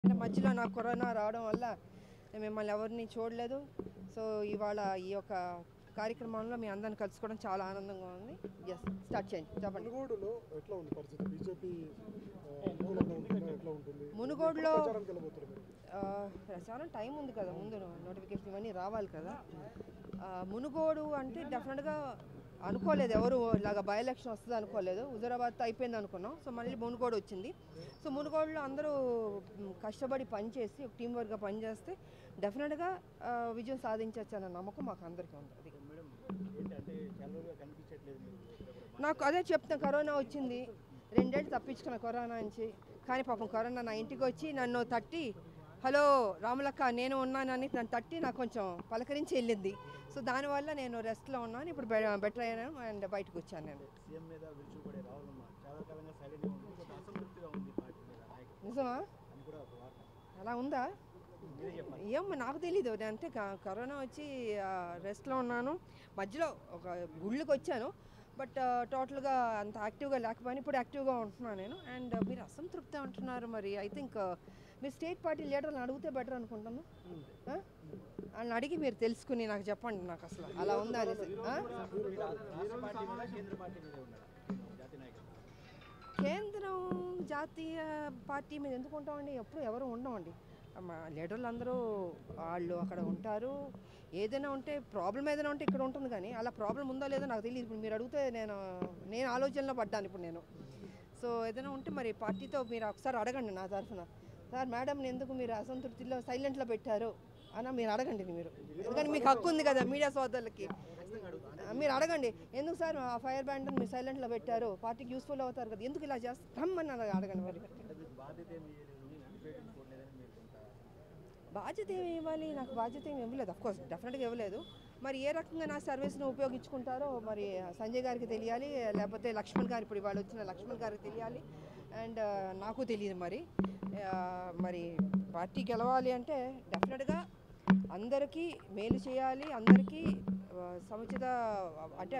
అంటే మధ్యలో నాకు కరోనా రావడం వల్ల నేను మిమ్మల్ని ఎవరిని చూడలేదు సో ఇవాళ ఈ యొక్క కార్యక్రమంలో మీ అందరిని కలుసుకోవడం చాలా ఆనందంగా ఉంది ఎస్ స్టార్ట్ చేయండి చెప్పండి మునుగోడులో ఎట్లా ఉంది పరిస్థితి బీజేపీ అనుకూలంగా ఉంటుందా ఎట్లా ఉంటుంది మునుగోడులో ప్రచారానికి వెళ్ళబోతున్నారు మీరు ఆ, ప్రచారం టైం ఉంది కదా ముందు నోటిఫికేషన్ ఇవన్నీ రావాలి కదా ఆ, మునుగోడు అంటే డెఫినెట్గా అనుకోలేదు ఎవరు ఇలాగ బై ఎలక్షన్ వస్తుంది అనుకోలేదు హుజరాబాద్ అయిపోయింది అనుకున్నాం సో మళ్ళీ మునుగోడు వచ్చింది సో మునుగోడులో అందరూ మ్, కష్టపడి పనిచేసి ఒక టీం వర్క్గా పనిచేస్తే డెఫినెట్గా ఆ, విజయం సాధించవచ్చు అన్న నమ్మకం మాకు అందరికీ ఉంది అది మేడం ఏంటంటే చాలా రోజులుగా కనిపించట్లేదు మీరు ఇక్కడ కూడా. నాకు అదే చెప్తున్నా కరోనా వచ్చింది రెండేళ్ళు తప్పించుకున్న కరోనా నుంచి కానీ పాపం కరోనా నా ఇంటికి వచ్చి నన్ను తట్టి హలో రాములక్క నేను ఉన్నానని నన్ను తట్టి నాకు కొంచెం పలకరించి వెళ్ళింది సో దానివల్ల నేను రెస్ట్లో ఉన్నాను ఇప్పుడు బెటర్ అయ్యాను అండ్ బయటకు వచ్చాను నేను సీఎం మీద విరుచుకుపడే రావాలమ్మా చాలా కాలంగా సైలెంట్గా ఉంది కొంచెం అసంతృప్తిగా ఉంది పార్టీ మీద నాయకులు నిజమా అని కూడా ఒక వార్త అలా ఉందా మీరే చెప్పాలి ఏమో నాకు తెలీదు నేను అంటే క- కరోనా వచ్చి రెస్ట్లో ఉన్నాను మధ్యలో ఒక గుళ్ళకి వచ్చాను బట్ టోటల్గా అంత యాక్టివ్గా లేకపోయినా ఇప్పుడు యాక్టివ్గా ఉంటున్నాను నేను అండ్ మీరు అసంతృప్తి అంటున్నారు మరి ఐ థింక్ మీరు స్టేట్ పార్టీ లీడర్ని అడిగితే బెటర్ అనుకుంటాను ఆ? వాళ్ళని అడిగి మీరు తెలుసుకుని నాకు చెప్పండి నాకు అసలు అలా ఉందా అనేసి ఆ? రాష్ట్ర పార్టీ మీద కేంద్ర పార్టీ మీద ఉన్నాడు జాతీయ నాయకులు కేంద్రం జాతీయ పార్టీ మీద ఎందుకు ఉంటామండి ఎప్పుడు ఎవరు ఉండమండి మా లీడర్లు అందరూ వాళ్ళు అక్కడ ఉంటారు ఏదైనా ఉంటే ప్రాబ్లం ఏదైనా ఉంటే ఇక్కడ ఉంటుంది కానీ అలా ప్రాబ్లం ఉందో లేదో నాకు తెలియదు ఇప్పుడు మీరు అడిగితే నేను నేను ఆలోచనలో పడ్డాను ఇప్పుడు నేను సో ఏదైనా ఉంటే మరి పార్టీతో మీరు ఒకసారి అడగండి నా తరఫున సార్ మేడం ఎందుకు మీరు అసంతృప్తిలో సైలెంట్లో పెట్టారు అన్న మీరు అడగండి మీరు ఎందుకంటే మీకు హక్కు ఉంది కదా మీడియా సోదరులకి ఆ, మీరు అడగండి ఎందుకు సార్ ఆ ఫైర్ బ్యాండ్ మీరు సైలెంట్లో పెట్టారు పార్టీకి యూస్ఫుల్ అవుతారు కదా ఎందుకు ఇలా చేస్తామని అడగండి మరి అంటే మీకు బాధ్యత ఏమి ఇవ్వలేదు ఇండిపెండెంట్ చూడలేదని మీరు కొంత బాధ్యత ఏమి ఇవ్వాలి నాకు బాధ్యత ఏమి ఇవ్వలేదు అఫ్కోర్స్ డెఫినెట్గా ఇవ్వలేదు మరి ఏ రకంగా నా సర్వీస్ను ఉపయోగించుకుంటారో మరి సంజయ్ గారికి తెలియాలి లేకపోతే లక్ష్మణ్ గారు ఇప్పుడు ఇవాళ వచ్చిన లక్ష్మణ్ గారికి తెలియాలి అండ్ నాకు తెలియదు మరి ఆ, మరి పార్టీ గెలవాలి అంటే డెఫినెట్గా అందరికీ మేలు చేయాలి అందరికీ ఆ, సముచిత అంటే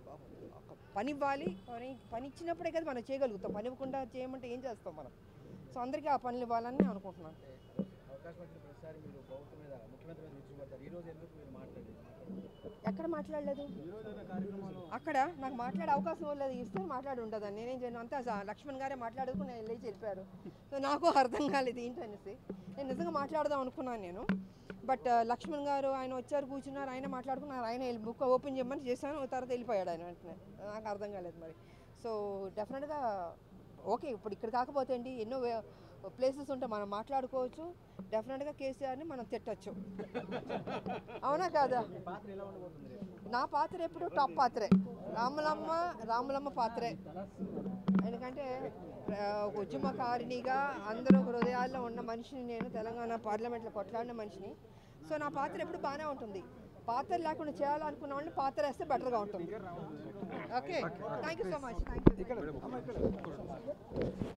ఒక పని ఇవ్వాలి పని పని ఇచ్చినప్పుడే కదా మనం చేయగలుగుతాం పని ఇవ్వకుండా చేయమంటే ఏం చేస్తాం మనం సో అందరికీ ఆ పనులు ఇవ్వాలని నేను అనుకుంటున్నాను అవకాశం వచ్చిన ప్రతిసారి మీరు ప్రభుత్వం మీద ముఖ్యమంత్రి మీద విరుచుకుపడతారు ఈ రోజు ఎందుకు మీరు మాట్లాడలేదు ఎక్కడ మాట్లాడలేదు ఈ రోజు ఏదైనా కార్యక్రమాలు అక్కడ నాకు మాట్లాడే అవకాశం లేదు ఇస్తే మాట్లాడి ఉంటుందని నేనేం చేయను అంతా స- లక్ష్మణ్ గారే మాట్లాడుకుని నేను లేచి వెళ్ళిపోయారు సో నాకు అర్థం కాలేదు ఏంటనేసి నేను నిజంగా మాట్లాడదాం అనుకున్నాను నేను బట్ లక్ష్మణ్ గారు ఆయన వచ్చారు కూర్చున్నారు ఆయన మాట్లాడుకున్నారు ఆయన వెళ్ళి బుక్ ఓపెన్ చేయమని చేశాను తర్వాత వెళ్ళిపోయాడు ఆయన వెంటనే నాకు అర్థం కాలేదు మరి సో డెఫినెట్గా ఓకే ఇప్పుడు ఇక్కడ కాకపోతే అండి ఎన్నో ప్లేసెస్ ఉంటే మనం మాట్లాడుకోవచ్చు డెఫినెట్గా కేసీఆర్ని మనం తిట్టచ్చు అవునా కాదా మీ పాత్ర ఎలా ఉండబోతుంది రేపు నా పాత్ర ఎప్పుడు టాప్ పాత్రే రాములమ్మ రాములమ్మ పాత్రే ఎందుకంటే ఆ, ఒక ఉద్యమకారిణిగా అందరూ హృదయాల్లో ఉన్న మనిషిని నేను తెలంగాణ పార్లమెంట్లో కొట్లాడిన మనిషిని సో నా పాత్ర ఎప్పుడు బాగానే ఉంటుంది పాత్ర లేకుండా చేయాలనుకున్న వాళ్ళని పాత్ర వేస్తే బెటర్గా ఉంటుంది okay thank you so much thank you